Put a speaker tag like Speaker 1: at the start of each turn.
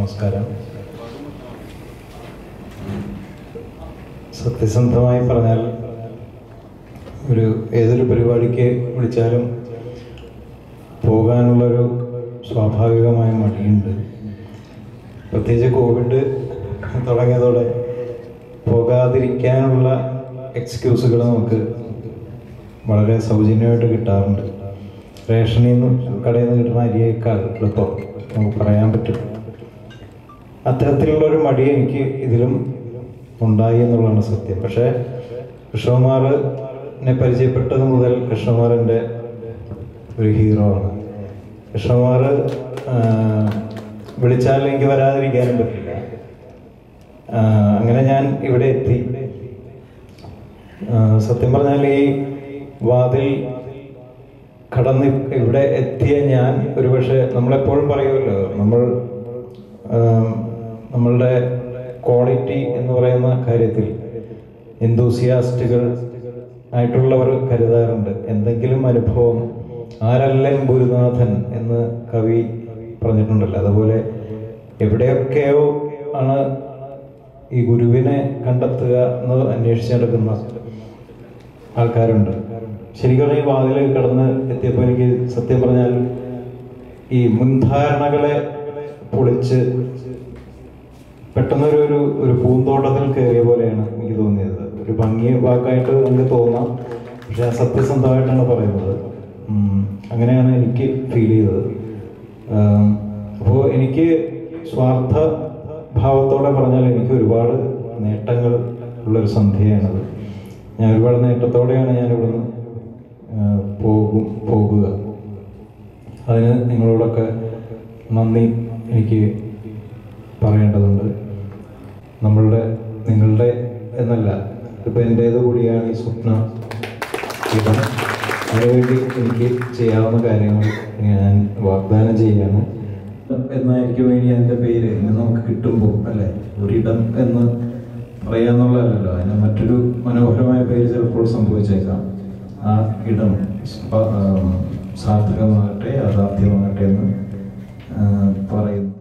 Speaker 1: നമസ്കാരം സത്യസന്ധമായി പറഞ്ഞാൽ ഒരു ഏതൊരു പരിപാടിക്ക് വിളിച്ചാലും പോകാനുള്ളൊരു സ്വാഭാവികമായ മടിയുണ്ട് പ്രത്യേകിച്ച് കോവിഡ് തുടങ്ങിയതോടെ പോകാതിരിക്കാനുള്ള എക്സ്ക്യൂസുകൾ നമുക്ക് വളരെ സൗജന്യമായിട്ട് കിട്ടാറുണ്ട് റേഷനിൽ നിന്ന് കടയിൽ നിന്ന് കിട്ടുന്ന അരിയേക്കാൾ എളുപ്പം നമുക്ക് പറയാൻ പറ്റും അത്തരത്തിലുള്ള ഒരു മടി എനിക്ക് ഇതിലും ഉണ്ടായി എന്നുള്ളതാണ് സത്യം പക്ഷേ കൃഷ്ണകുമാറിനെ പരിചയപ്പെട്ടത് മുതൽ കൃഷ്ണകുമാർ എൻ്റെ ഒരു ഹീറോ ആണ് കൃഷ്ണകുമാർ വിളിച്ചാൽ എനിക്ക് വരാതിരിക്കാനും പറ്റില്ല ആ, അങ്ങനെ ഞാൻ ഇവിടെ എത്തി ആ, സത്യം പറഞ്ഞാൽ ഈ വാതിൽ കടന്ന് ഇവിടെ എത്തിയ ഞാൻ ഒരുപക്ഷെ നമ്മളെപ്പോഴും പറയുമല്ലോ നമ്മൾ ആം, നമ്മളുടെ ക്വാളിറ്റി എന്ന് പറയുന്ന കാര്യത്തിൽ എന്തൂസിയാസ്റ്റുകൾ ആയിട്ടുള്ളവർ കരുതാറുണ്ട് എന്തെങ്കിലും അനുഭവം ആരല്ലൻ ഗുരുനാഥൻ എന്ന് കവി പറഞ്ഞിട്ടുണ്ടല്ലോ അതുപോലെ എവിടെയൊക്കെയോ ആണ് ഈ ഗുരുവിനെ കണ്ടെത്തുക എന്ന് അന്വേഷിച്ച് നടക്കുന്ന ആൾക്കാരുണ്ട് ശരിക്കും ഈ വാതിൽ കടന്ന് എത്തിയപ്പോൾ എനിക്ക് സത്യം പറഞ്ഞാൽ ഈ മുൻധാരണകളെ പൊളിച്ച് പെട്ടെന്നൊരു ഒരു ഒരു പൂന്തോട്ടത്തിൽ കയറിയ പോലെയാണ് എനിക്ക് തോന്നിയത് ഒരു ഭംഗി വാക്കായിട്ട് നമുക്ക് തോന്നാം പക്ഷെ ആ സത്യസന്ധമായിട്ടാണ് പറയുന്നത് ഉം, അങ്ങനെയാണ് എനിക്ക് ഫീൽ ചെയ്തത് അപ്പോൾ എനിക്ക് സ്വാർത്ഥ ഭാവത്തോടെ പറഞ്ഞാൽ എനിക്ക് ഒരുപാട് നേട്ടങ്ങൾ ഉള്ളൊരു സന്ധ്യയാണത് ഞാൻ ഒരുപാട് നേട്ടത്തോടെയാണ് ഞാൻ ഇവിടുന്ന് ആ, പോകും പോകുക അതിന് നിങ്ങളോടൊക്കെ നന്ദി എനിക്ക് പറയേണ്ടതുണ്ട് നമ്മളുടെ നിങ്ങളുടെ എന്നല്ല ഇപ്പം എൻ്റേത് കൂടിയാണ് ഈ സ്വപ്ന ഇടം അതിനുവേണ്ടി എനിക്ക് ചെയ്യാവുന്ന കാര്യങ്ങൾ ഞാൻ വാഗ്ദാനം ചെയ്യാണ് എന്നായിരിക്കും ഇനി അതിൻ്റെ പേര് ഇനി നമുക്ക് കിട്ടുമ്പോൾ അല്ലേ ഒരിടം എന്ന് പറയാന്നുള്ളതല്ലോ അതിന് മറ്റൊരു മനോഹരമായ പേര് ചിലപ്പോൾ സംഭവിച്ചേക്കാം ആ ഇടം സ്പ- ആം, സാർത്ഥകമാകട്ടെ യാഥാർത്ഥ്യമാകട്ടെ എന്ന് ആ, പറയുന്നു